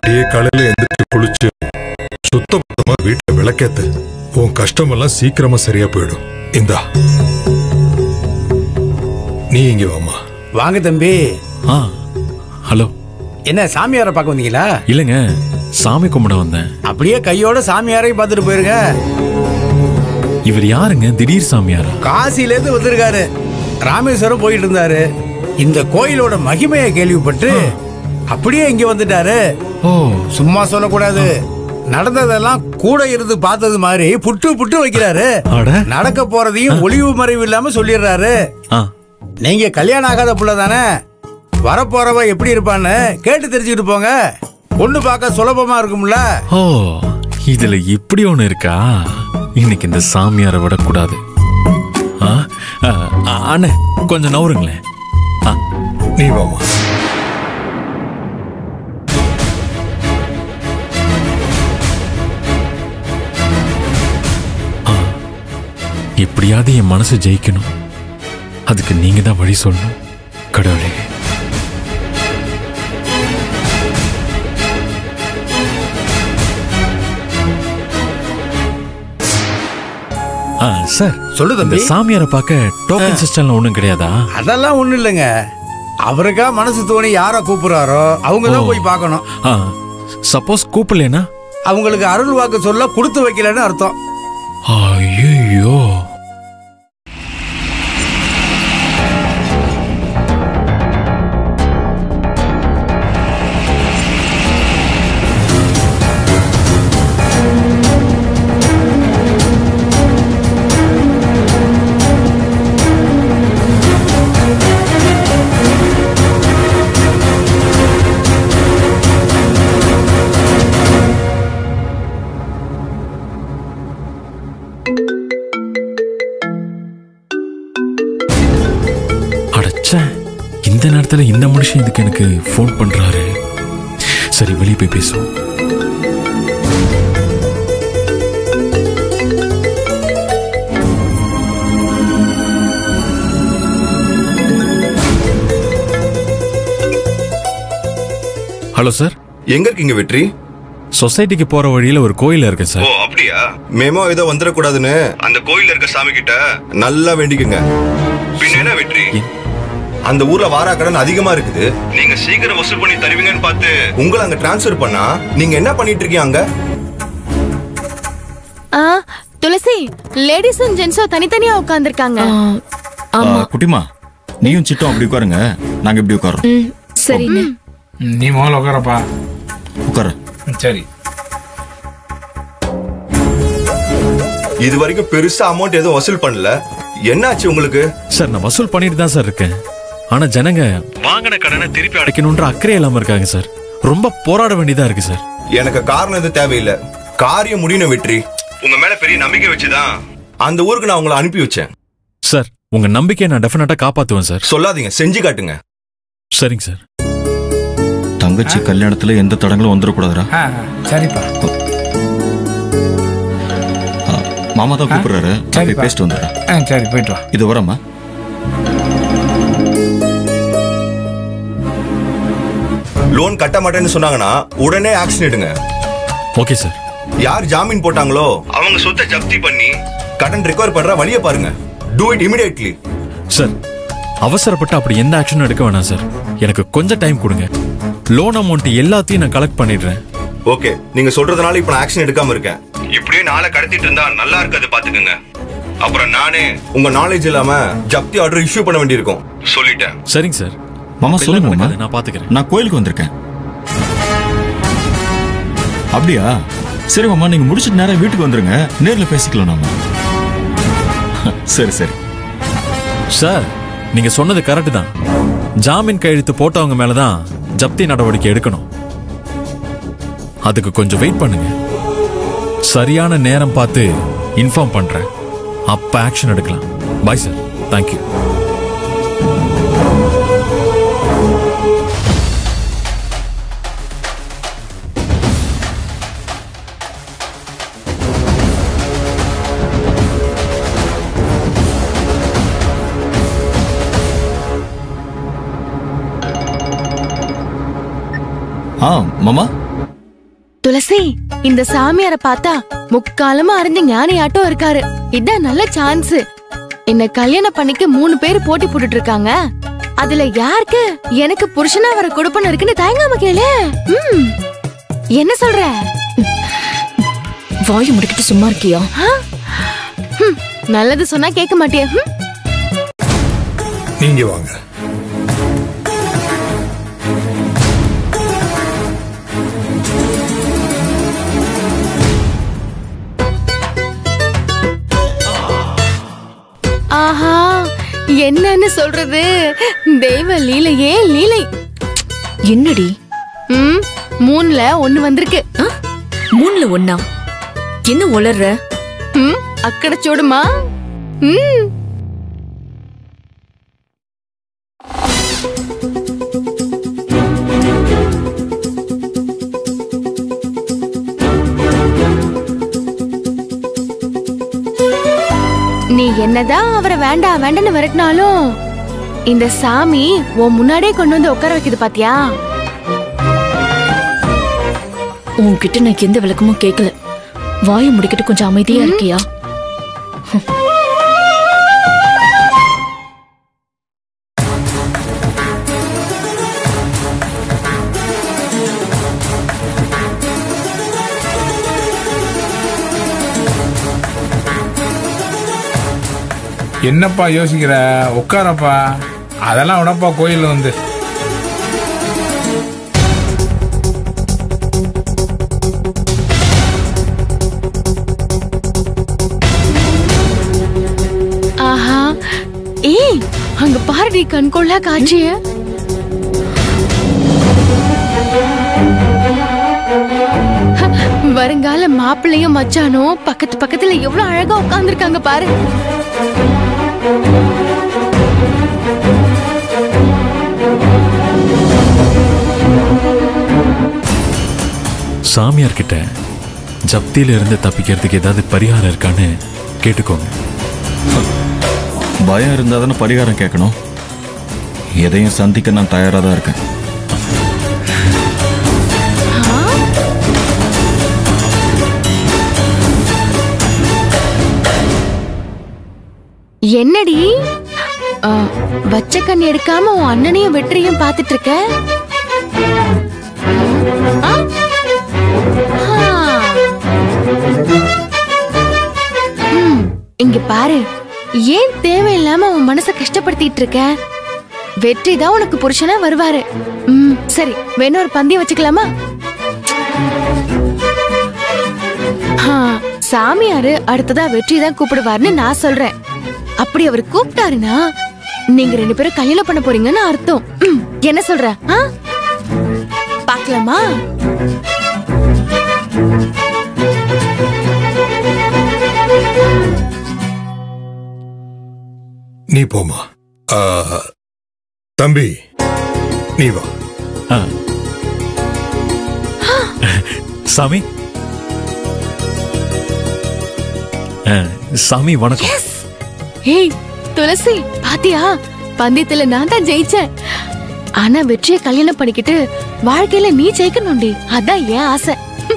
விடிய காலையில எந்திரிச்சு குளிச்சு சுத்தபத்தமா வீட்டை விளக்கேத்து உன் கஷ்டமெல்லாம் சீக்கிரமா சரியா போயிடும் இந்தா நீ இங்க வாமா வாங்க தம்பி ஆ ஹலோ என்ன சாமியாரை பார்க்க வந்தீங்களா இல்லைங்க சாமி கும்பிட வந்தேன் அப்படியே கையோட சாமியாரையும் பார்த்துட்டு போயிருங்க இவர் யாருங்க திடீர் சாமியாரா காசில இருந்து வந்திருக்காரு ராமேஸ்வரம் போயிட்டு இருந்தாரு இந்த கோயிலோட மகிமையை கேள்விப்பட்டு அப்படியே இங்க வந்துட்டாரு ஓ சும்மா சொல்லக்கூடாது நடந்ததெல்லாம் கூட இருந்து பார்த்தது மாதிரி புட்டு புட்டு வைக்கிறாரு அட நடக்க போறதையும் ஒளிவு மறைவு இல்லாம சொல்லிடுறாரு ஆ நீங்க கல்யாணம் ஆகாத புள்ள தானே வரப்போறவ எப்படி இருப்பான்னு கேட்டு தெரிஞ்சுக்கிட்டு போங்க பொண்ணு பார்க்க சுலபமா இருக்கும்ல ஓ இதுல இப்படி ஒண்ணு இருக்கா இன்னைக்கு இந்த சாமியாரை விடக்கூடாது ஆ, ஆ, ஆ, அண்ணே கொஞ்சம் நவருங்களேன் ஆ, நீ வாமா எப்படியாவது என் மனசு ஜெயிக்கணும் அதுக்கு நீங்க தான் வழி சொல்லணும் கடவுளே ஆ சார் சொல்லு இந்த தம்பி சாமியாரை பார்க்க டோக்கன் சிஸ்டம்ல ஒண்ணும் கிடையாதா அதெல்லாம் ஒண்ணும் இல்லைங்க அவருக்கா மனசு தோணி யார கூப்பிடுறாரோ அவங்க தான் ஓ. போய் பார்க்கணும் ஆ சப்போஸ் கூப்பிடலனா அவங்களுக்கு அருள் வாக்கு சொல்ல கொடுத்து வைக்கலன்னு அர்த்தம் ஐயோ அடச்சே இந்த நேரத்துல இந்த மனுஷன் இதுக்கு எனக்கு ஃபோன் பண்றாரு சரி வெளியே போய் பேசுவோம் ஹலோ சார் எங்க இருக்கீங்க வெற்றி சொசைட்டிக்கு போற வழியில ஒரு கோயில் இருக்கு ஓ சார் அப்படியா மேமோ ஏதோ வந்துடக்கூடாதுன்னு அந்த கோயில்ல இருக்க சாமி கிட்ட நல்லா வேண்டிக்கங்க பின்ன என்ன வெற்றி அந்த ஊர்ல வாரா கடன் அதிகமா இருக்குது நீங்க சீக்கிரம் வசூல் பண்ணி தருவீங்கன்னு பார்த்து உங்களை அங்க டிரான்ஸ்ஃபர் பண்ணா நீங்க என்ன பண்ணிட்டு இருக்கீங்க அங்க ஆ துளசி லேடிஸ் அண்ட் ஜென்ஸோ தனித்தனியா உட்கார்ந்திருக்காங்க ஆ, குட்டிமா நீயும் சிட்டும் அப்படி உட்காருங்க நாங்க இப்படி உட்காரோம் ம் சரிண்ணே நீ முதல்ல உட்காரப்பா உட்கார ம், சரி இது வரைக்கும் பெருசா அமௌண்ட் எதுவும் வசூல் பண்ணல என்னாச்சு உங்களுக்கு சார் நான் வசூல் பண்ணிட்டு தான் சார் இருக்கேன் ஆனா ஜனங்க வாங்கின கடனை திருப்பி அடைக்கணும்ன்ற அக்கறை இல்லாம இருக்காங்க சார் ரொம்ப போராட வேண்டியதா இருக்கு சார் எனக்கு காரணம் எதுவும் தேவையில்லை காரியம் முடியணும் வெற்றி உங்க மேல பெரிய நம்பிக்கை வச்சுதான் அந்த ஊருக்கு நான் உங்களை அனுப்பி வச்சேன் சார் உங்க நம்பிக்கையை நான் டெஃபினட்டா காப்பாத்துவேன் சார் சொல்லாதீங்க செஞ்சு காட்டுங்க சரிங்க சார் தங்கச்சி கல்யாணத்துல எந்த தடங்களும் வந்துடக்கூடாதுடா ஆ சரிப்பா ஆ, மாமா தான் கூப்பிடுறாரு நான் போய் சரிப்பா. பேசிட்டு வந்துடுறேன் ஆ சரி போயிட்டு வா இது வரமா லோன் கட்ட மாட்டேன்னு சொன்னாங்கன்னா உடனே ஆக்ஷன் எடுங்க ஓகே சார் யார் ஜாமீன் போட்டாங்களோ அவங்க சொத்தை ஜப்தி பண்ணி கடன் ரெக்கவர் பண்ற வழியை பாருங்க டூ இட் இமிடியேட்லி சார் அவசரப்பட்டு அப்படி எந்த ஆக்ஷனும் எடுக்க வேணாம் சார் எனக்கு கொஞ்சம் டைம் கொடுங்க லோன் அமௌண்ட் எல்லாத்தையும் நான் கலெக்ட் பண்ணிடுறேன் ஓகே நீங்க சொல்றதுனால இப்ப நான் ஆக்ஷன் எடுக்காம இருக்கேன் இப்படியே நாளை கடத்திட்டு இருந்தா நல்லா இருக்காது பாத்துக்கங்க அப்புறம் நானே உங்க நாலேஜ் இல்லாம ஜப்தி ஆர்டர் இஷ்யூ பண்ண வேண்டியிருக்கும் சொல்லிட்டேன் சரிங்க சார் மாமா அப்ப சொல்லுங்க எல்லாம் மாமா நடக்காது, நான் பாத்துக்கிறேன் நான் கோயிலுக்கு வந்திருக்கேன் அப்படியா சரி மாமா நீங்க முடிச்சிட்டு நேரம் வீட்டுக்கு வந்துருங்க நேர்ல பேசிக்கலாம் நாம சரி சரி சார் நீங்க சொன்னது கரெக்ட் தான் ஜாமீன் கையெழுத்து போட்டவங்க மேல தான் ஜப்தி நடவடிக்கை எடுக்கணும் அதுக்கு கொஞ்சம் வெயிட் பண்ணுங்க சரியான நேரம் பார்த்து இன்ஃபார்ம் பண்றேன் அப்ப ஆக்ஷன் எடுக்கலாம் பாய் சார் தேங்க்யூ ஆ மாமா துளசி இந்த சாமியார பார்த்தா முக்காலமா அறிஞ்ச ஞானியாட்டம் இருக்காரு இதான் நல்ல சான்ஸ் என்ன கல்யாணம் பண்ணிக்க மூணு பேர் போட்டி போட்டுட்டு இருக்காங்க அதுல யாருக்கு எனக்கு புருஷனா வர கொடுப்பன இருக்குன்னு தயங்காம கேளு ம். என்ன சொல்ற வாயை முடிக்கிட்டு சும்மா இருக்கியா ஹம், நல்லது சொன்னா கேட்க மாட்டியா ஹம்? நீங்க வாங்க ஆஹா என்னன்னு சொல்றது தெய்வ லீலையே லீலை என்னடி ம் மூணுல ஒண்ணு வந்திருக்கு ஆ? மூணுல ஒண்ணா என்ன உளர்ற ம் அக்கட சோடுமா ம் நீ என்னதான் அவரை வேண்டாம் வேண்டாம்னு விரட்டினாலும் இந்த சாமி உன் முன்னாடியே கொண்டு வந்து உட்கார வைக்குது பாத்தியா உன்கிட்ட நான் எந்த விளக்கமும் கேட்கல வாயை முடிக்கிட்டு கொஞ்சம் அமைதியா இருக்கியா என்னப்பா யோசிக்கிற உட்காரப்பா அதெல்லாம் விடப்பா கோயில் வந்து ஆஹா ஏய் அங்க பாருடி கண்கொள்ளா காட்சிய வருங்கால மாப்பிள்ளையும் மச்சானும் பக்கத்து பக்கத்துல எவ்வளவு அழகா உட்கார்ந்திருக்காங்க பாரு சாமியார் கிட்ட ஜப்தியில இருந்து தப்பிக்கிறதுக்கு ஏதாவது பரிகாரம் இருக்கான்னு கேட்டுக்கோங்க பயம் இருந்தா தானே பரிகாரம் கேட்கணும் எதையும் சந்திக்க நான் தயாரா தான் இருக்கேன் என்னடி ஆ, வச்ச கண் எடுக்காம உன் அண்ணனையும் வெற்றியும் பார்த்துட்டு இருக்க ஆ? ஆ. ம், இங்க பாரு ஏன் தேவையில்லாம உன் மனசை கஷ்டப்படுத்திட்டு இருக்க வெற்றி தான் உனக்கு புருஷனா வருவாரு ம் சரி வேணும் ஒரு பந்தயம் வச்சுக்கலாமா ஆ, சாமியாரு அடுத்ததா வெற்றி தான் கூப்பிடுவாருன்னு நான் சொல்றேன் அப்படி அவர் கூப்பிட்டாருன்னா நீங்க ரெண்டு பேரும் கல்யாணம் பண்ண போறீங்கன்னு அர்த்தம் ம், என்ன சொல்ற ஆ? பார்க்கலாமா நீ போமா ஆ, தம்பி நீ வா ஆ. சாமி ஆ, சாமி வணக்கம் ஏய் துளசி பாத்தியா பந்தயத்துல நான் தான் ஜெயிச்சேன் ஆனா வெற்றியை கல்யாணம் பண்ணிக்கிட்டு வாழ்க்கையில நீ ஜெயிக்கணும்டி அதான் என் ஆசை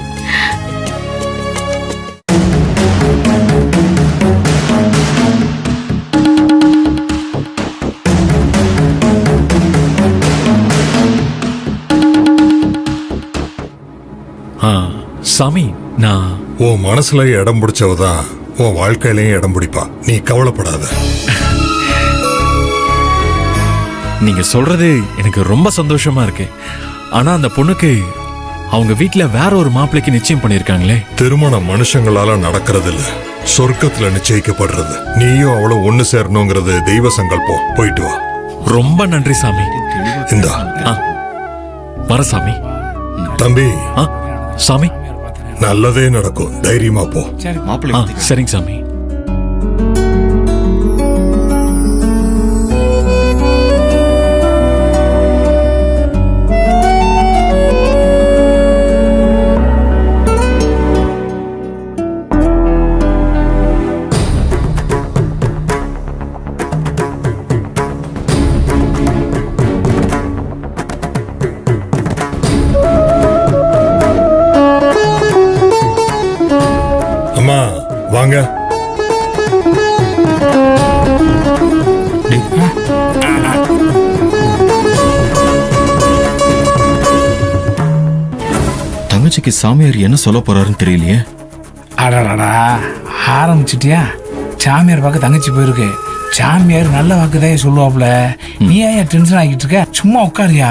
ஆ, சாமி நான் உன் மனசுல இடம் பிடிச்சவ தான் உன் வாழ்க்கையிலயும் இடம் பிடிப்பா நீ கவலைப்படாத நீங்க சொல்றது எனக்கு ரொம்ப சந்தோஷமா இருக்கு ஆனா அந்த பொண்ணுக்கு அவங்க வீட்ல வேற ஒரு மாப்பிள்ளைக்கு நிச்சயம் பண்ணிருக்காங்களே திருமணம் மனுஷங்களால நடக்கிறது இல்ல சொர்க்கத்துல நிச்சயிக்கப்படுறது நீயும் அவளும் ஒண்ணு சேரணுங்கிறது தெய்வ சங்கல்பம் போயிட்டு வா ரொம்ப நன்றி சாமி இந்தா ஆ, வர சாமி தம்பி ஆ, சாமி நல்லதே நடக்கும் தைரியமா போ சரி ஆ, மாப்பிள்ளை சரிங்க சாமி ஆ தங்கச்சிக்கு சாமியார் என்ன சொல்ல போறாருன்னு தெரியலையே அடடடா ஆரம்பிச்சிட்டியா சாமியார் பார்க்க தங்கச்சி போயிருக்கு சாமியார் நல்ல வாக்குதான் சொல்லுவாப்ல நீ ஏன் டென்ஷன் ஆகிட்டு இருக்க சும்மா உட்காரியா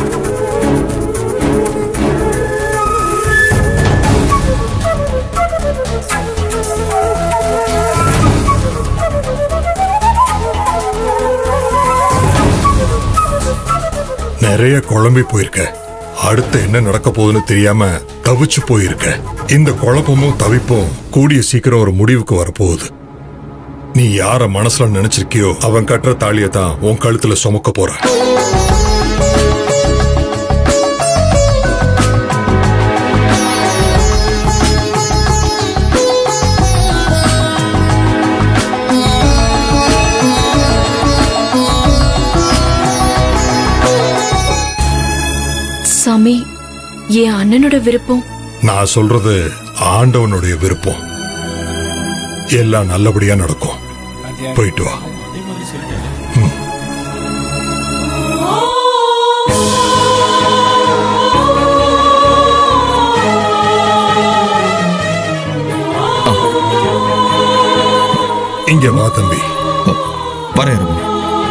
நிறைய குழம்பி போயிருக்க அடுத்து என்ன நடக்க போகுதுன்னு தெரியாம தவிச்சு போயிருக்க இந்த குழப்பமும் தவிப்பும் கூடிய சீக்கிரம் ஒரு முடிவுக்கு வரப்போகுது நீ யார மனசுல நினைச்சிருக்கியோ அவன் கட்டுற தாலியை தான் உன் கழுத்துல சுமக்க போற சாமி என் அண்ணனோட விருப்பம் நான் சொல்றது ஆண்டவனுடைய விருப்பம் எல்லாம் நல்லபடியா நடக்கும் போயிட்டு வா இங்க வா தம்பி வரேன் ரமணி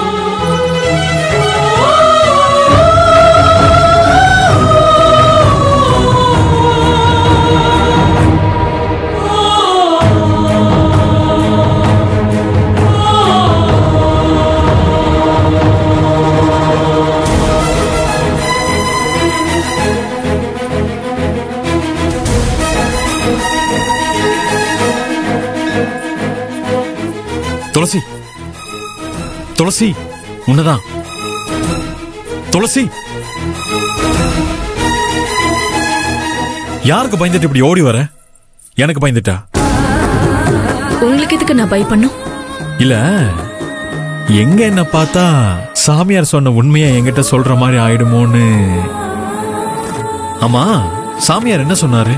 துளசி துளசி உன்னதான் துளசி யாருக்கு பயந்துட்டு இப்படி ஓடி வர எனக்கு பயந்துட்டா உங்களுக்கு எதுக்கு நான் பயப்படணும் இல்ல எங்க என்ன பார்த்தா சாமியார் சொன்ன உண்மையை என்கிட்ட சொல்ற மாதிரி ஆயிடுமோன்னு ஆமா சாமியார் என்ன சொன்னாரு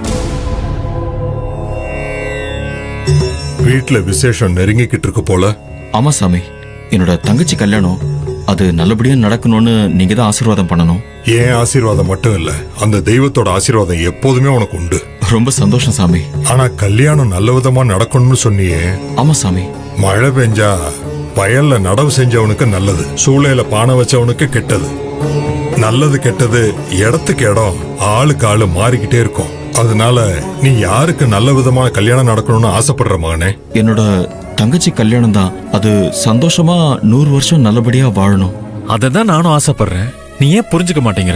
வீட்டுல விசேஷம் நெருங்கிக்கிட்டு இருக்கு போல ஆமா சாமி என்னோட தங்கச்சி கல்யாணம் அது நல்லபடியா நடக்கணும்னு நீங்க தான் ஆசீர்வாதம் பண்ணணும் ஏன் ஆசீர்வாதம் மட்டும் இல்ல அந்த தெய்வத்தோட ஆசீர்வாதம் எப்போதுமே உனக்கு உண்டு ரொம்ப சந்தோஷம் சாமி ஆனா கல்யாணம் நல்ல விதமா நடக்கணும்னு சொன்னியே ஆமா சாமி மழை பெஞ்சா வயல்ல நடவு செஞ்சவனுக்கு நல்லது சூளையில பானை வச்சவனுக்கு கெட்டது நல்லது கெட்டது இடத்துக்கு இடம் ஆளுக்கு ஆளு மாறிக்கிட்டே இருக்கும் அதனால நீ யாருக்கு நல்ல விதமா கல்யாணம் நடக்கணும்னு ஆசைப்படுற மகனே என்னோட தங்கச்சி கல்யாணம் தான் அது சந்தோஷமா நூறு வருஷம் நல்லபடியா வாழணும் அதை தான் நானும் ஆசைப்படுறேன் நீ ஏன் புரிஞ்சுக்க மாட்டேங்கிற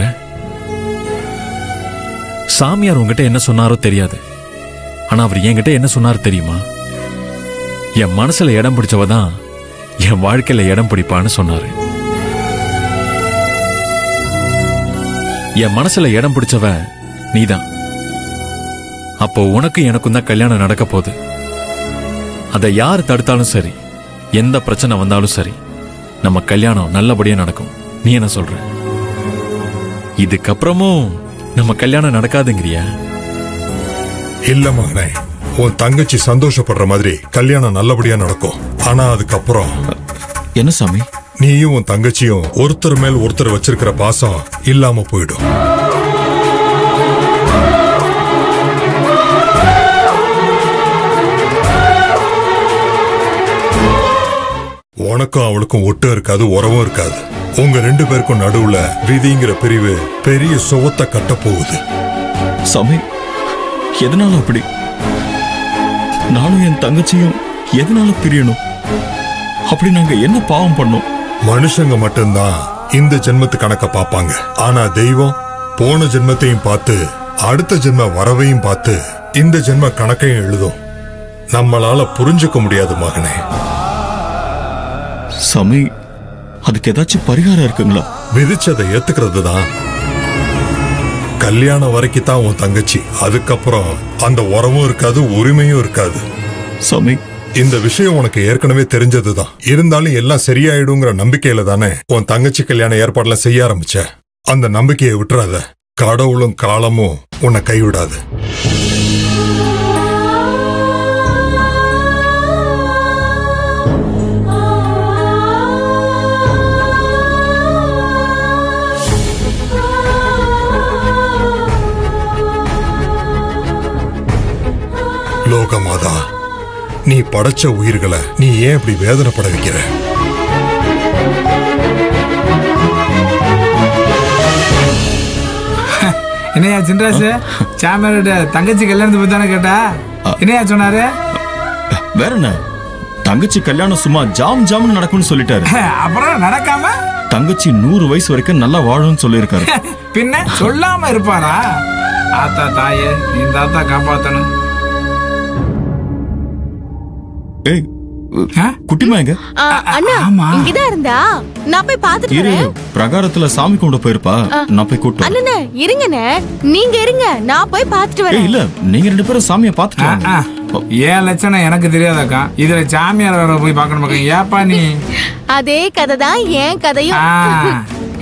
சாமியார் உங்ககிட்ட என்ன சொன்னாரோ தெரியாது ஆனா அவர் என்கிட்ட என்ன சொன்னாரு தெரியுமா என் மனசுல இடம் பிடிச்சவ தான் என் வாழ்க்கையில இடம் பிடிப்பான்னு சொன்னாரு என் மனசுல இடம் பிடிச்சவ நீதான் அப்போ உனக்கு எனக்கும் தான் கல்யாணம் நடக்க போகுது அதை யார் தடுத்தாலும் சரி எந்த பிரச்சனை வந்தாலும் சரி நம்ம கல்யாணம் நல்லபடியா நடக்கும் நீ என்ன சொல்ற இதுக்கப்புறமும் நம்ம கல்யாணம் நடக்காதுங்கிறியா இல்ல மகனே உன் தங்கச்சி சந்தோஷப்படுற மாதிரி கல்யாணம் நல்லபடியா நடக்கும் ஆனா அதுக்கப்புறம் என்ன சாமி நீயும் உன் தங்கச்சியும் ஒருத்தர் மேல் ஒருத்தர் வச்சிருக்கிற பாசம் இல்லாம போயிடும் உனக்கும் அவளுக்கும் ஒட்டும் இருக்காது உறவும் இருக்காது உங்க ரெண்டு பேருக்கும் நடுவுல விதிங்கிற பிரிவு பெரிய சுவத்தை கட்ட போகுது சாமி எதனால அப்படி நானும் என் தங்கச்சியும் எதனால பிரியணும் அப்படி நாங்க என்ன பாவம் பண்ணோம் மனுஷங்க மட்டும்தான் இந்த ஜென்மத்து கணக்க பார்ப்பாங்க ஆனா தெய்வம் போன ஜென்மத்தையும் பார்த்து அடுத்த ஜென்ம வரவையும் பார்த்து இந்த ஜென்ம கணக்கையும் எழுதும் நம்மளால புரிஞ்சுக்க முடியாது மகனே சாமி அதுக்கு ஏதாச்சும் பரிகாரம் இருக்குங்களா விதிச்சதை ஏத்துக்கிறது தான் கல்யாணம் வரைக்கும் தான் உன் தங்கச்சி அதுக்கப்புறம் அந்த உறவும் இருக்காது உரிமையும் இருக்காது சாமி இந்த விஷயம் உனக்கு ஏற்கனவே தெரிஞ்சதுதான் இருந்தாலும் எல்லாம் சரியாயிடுங்கிற நம்பிக்கையில தானே உன் தங்கச்சி கல்யாண ஏற்பாடுலாம் செய்ய ஆரம்பிச்ச அந்த நம்பிக்கையை விட்டுறாத கடவுளும் காலமும் உன்னை கைவிடாது நீ படைச்ச உயிர்களை நீ ஏன் இப்படி வேதனைப்பட வைக்கிற என்னையா சின்ராசு சாமியாரோட தங்கச்சி கல்யாணத்தை பத்தி தானே கேட்டா என்னையா சொன்னாரு வேற என்ன தங்கச்சி கல்யாணம் சும்மா ஜாம் ஜாம்னு நடக்கும்னு சொல்லிட்டாரு அப்புறம் நடக்காம தங்கச்சி நூறு வயசு வரைக்கும் நல்லா வாழும்னு சொல்லியிருக்காரு பின்ன சொல்லாம இருப்பாரா ஆத்தா தாயே இந்த தாத்தா காப்பாத்தணும் ஏய் ஆ? குட்டிமா எங்க ஆ, அண்ணா ஆமா. இங்கதான் இருந்தா நான் போய் பாத்துட்டு இரு வரேன் பிரகாரத்துல சாமி கும்பிட போயிருப்பா நான் போய் கூட்டு வரேன். அண்ணனே இருங்கண்ணே நீங்க இருங்க நான் போய் பாத்துட்டு ஏய் வரேன் இல்ல நீங்க ரெண்டு பேரும் சாமியை பார்த்துட்டு ஆ, வாங்க. ஆ. ஏன் லட்சணம் எனக்கு தெரியாதாக்கா இதுல சாமியார் வேற போய் பார்க்கணும் பக்கம் ஏப்பா நீ அதே கதை தான் என் கதையும் ஆ.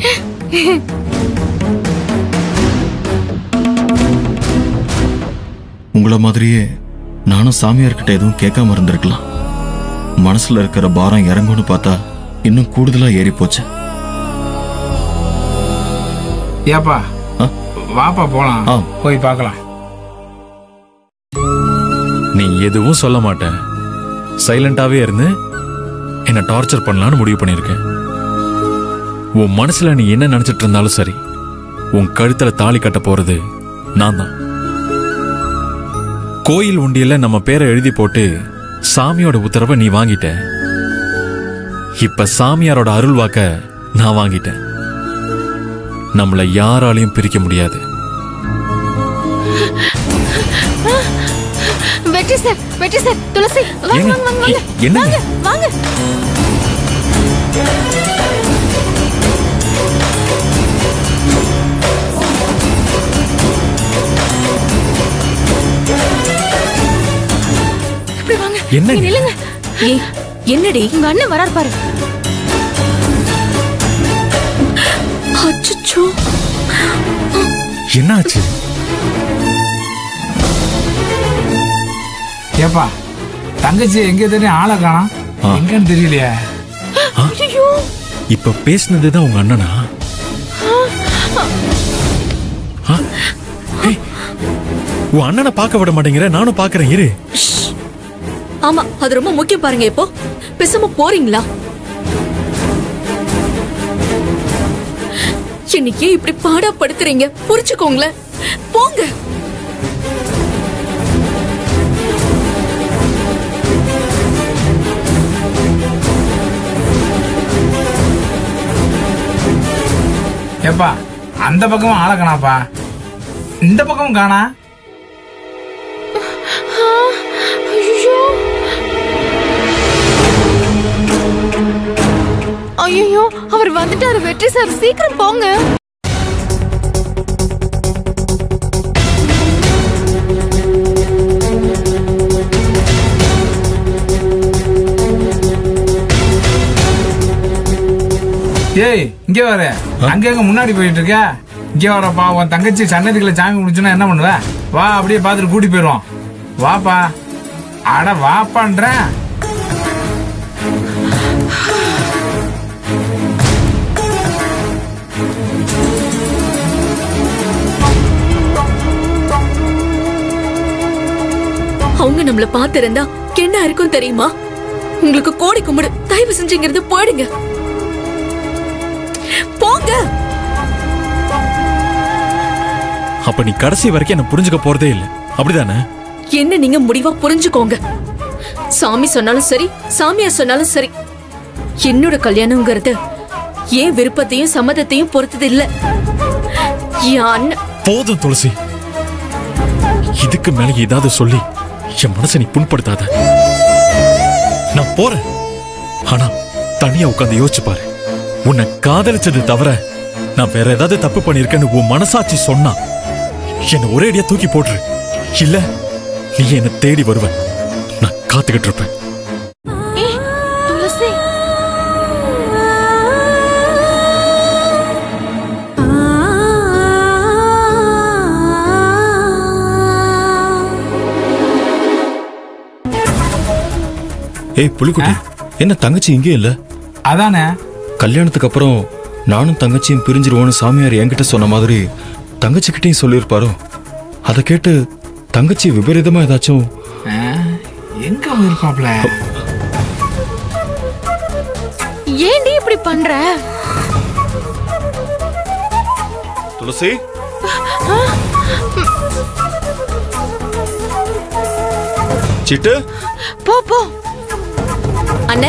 உங்கள மாதிரியே நானும் சாமியார்கிட்ட எதுவும் கேட்காம இருந்திருக்கலாம் மனசுல இருக்கிற பாரம் இறங்கும்னு பார்த்தா இன்னும் கூடுதலா ஏறி போச்சு ஏப்பா ஆ? வாப்பா போலாம் ஆ. போய் பார்க்கலாம் நீ எதுவும் சொல்ல மாட்ட சைலண்டாவே இருந்து என்ன டார்ச்சர் பண்ணலாம்னு முடிவு பண்ணிருக்கேன் உன் மனசுல நீ என்ன நினைச்சிட்டு இருந்தாலும் சரி உன் கழுத்துல தாலி கட்ட போறது நான் தான் கோயில் உண்டியல்ல நம்ம பேரை எழுதி போட்டு சாமியோட உத்தரவை நீ வாங்கிட்ட இப்ப சாமியாரோட அருள் வாக்க நான் வாங்கிட்டேன் நம்மளை யாராலையும் பிரிக்க முடியாது வெற்றி சார் வெற்றி சார் துளசி வாங்க ஏங்க, வாங்க வாங்க ஏ- என்னங்க? வாங்க வாங்க இப்படி வாங்க என்னங்க? இங்க நில்லுங்க ஏய் என்னடி உங்க அண்ணன் வரார் பாரு அச்சச்சோ என்னாச்சு ஏப்பா தங்கச்சி எங்க தெரியும் ஆளை காணோம் ஆ. எங்கன்னு தெரியலையே ஐயோ இப்ப பேசுனதுதான் உங்க அண்ணனா ஆ? ஏய், உன் அண்ணனை பார்க்க விட மாட்டேங்கிற நானும் பார்க்கறேன் இரு ஆமா அது ரொம்ப முக்கியம் பாருங்க இப்போ பேசாம போறீங்களா இன்னைக்கு இப்படி பாடா படுத்துறீங்க புரிச்சுக்கோங்களேன் போங்க ஏப்பா அந்த பக்கமும் ஆளை காணாப்பா இந்த பக்கமும் காணா ஐயோ ஐயோ அவர் வந்துட்டாரு வெற்றி சார் சீக்கிரம் போங்க ஏய் இங்க வர அங்க எங்க முன்னாடி போயிட்டு இருக்க இங்க வரப்பா உன் தங்கச்சி சன்னதிக்குள்ள சாமி முடிச்சுன்னா என்ன பண்ணுவ வா அப்படியே பார்த்துட்டு கூட்டி போயிடுவோம் வாப்பா அட வாப்பான்றேன் அவங்க நம்மள பாத்திருந்தா என்ன இருக்கும் தெரியுமா உங்களுக்கு கோடி கும்பிடு தயவு செஞ்சுங்கிறது போயிடுங்க போங்க அப்ப நீ கடைசி வரைக்கும் என்ன புரிஞ்சுக்க போறதே இல்ல அப்படிதானே என்ன நீங்க முடிவா புரிஞ்சுக்கோங்க சாமி சொன்னாலும் சரி சாமியார் சொன்னாலும் சரி என்னோட கல்யாணம்ங்கிறது ஏன் விருப்பத்தையும் சம்மதத்தையும் பொறுத்தது இல்ல என் அண்ணன் போதும் துளசி இதுக்கு மேல ஏதாவது சொல்லி என் மனசை நீ புண்படுத்தாத நான் போறேன் ஆனா தனியா உட்கார்ந்து யோசிச்சு பாரு உன்னை காதலிச்சது தவிர நான் வேற ஏதாவது தப்பு பண்ணிருக்கேன்னு உன் மனசாட்சி சொன்னா என்ன ஒரே அடியா தூக்கி போட்டுரு இல்ல நீ என்ன தேடி வருவ நான் காத்துக்கிட்டு இருப்பேன் ஏய், துளசி ஏய் புலிக்குட்டி என்ன தங்கச்சி இங்கே இல்ல அதானே கல்யாணத்துக்கு அப்புறம் நானும் தங்கச்சியும் பிரிஞ்சிருவோன்னு சாமியார் என்கிட்ட சொன்ன மாதிரி தங்கச்சிக்கிட்டையும் சொல்லியிருப்பாரோ அதை கேட்டு தங்கச்சி விபரீதமா ஏதாச்சும் ஆ, எங்க போயிருப்பாப்ல ஏன்டி இப்படி பண்ற துளசி சிட்டு போ போ அண்ணே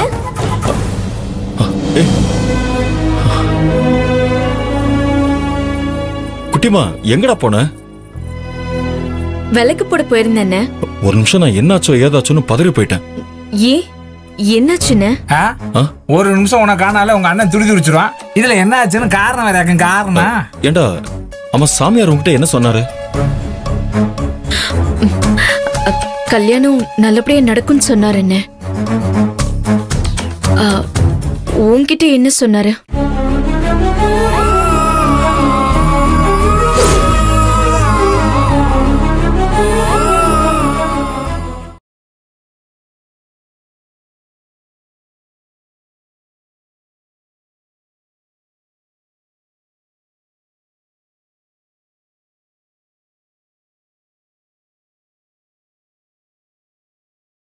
குட்டிமா எங்கடா போன விலைக்கு போட போயிருந்தேன் அண்ணே. ஒரு நிமிஷம் நான் என்னாச்சோ ஏதாச்சோன்னு பதறி போயிட்டேன் ஏ என்னாச்சுண்ணே ஆ? ஆ? ஒரு நிமிஷம் உனக்கு காணால உங்க அண்ணன் துடி துடிச்சிருவான் இதுல என்ன ஆச்சுன்னு காரணம் வேற யாருக்கும் காரணம் ஏண்டா அம்மா சாமியார் உங்ககிட்ட என்ன சொன்னாரு அ, கல்யாணம் நல்லபடியா நடக்கும்னு சொன்னாரு என்ன உன்கிட்ட என்ன சொன்னாரு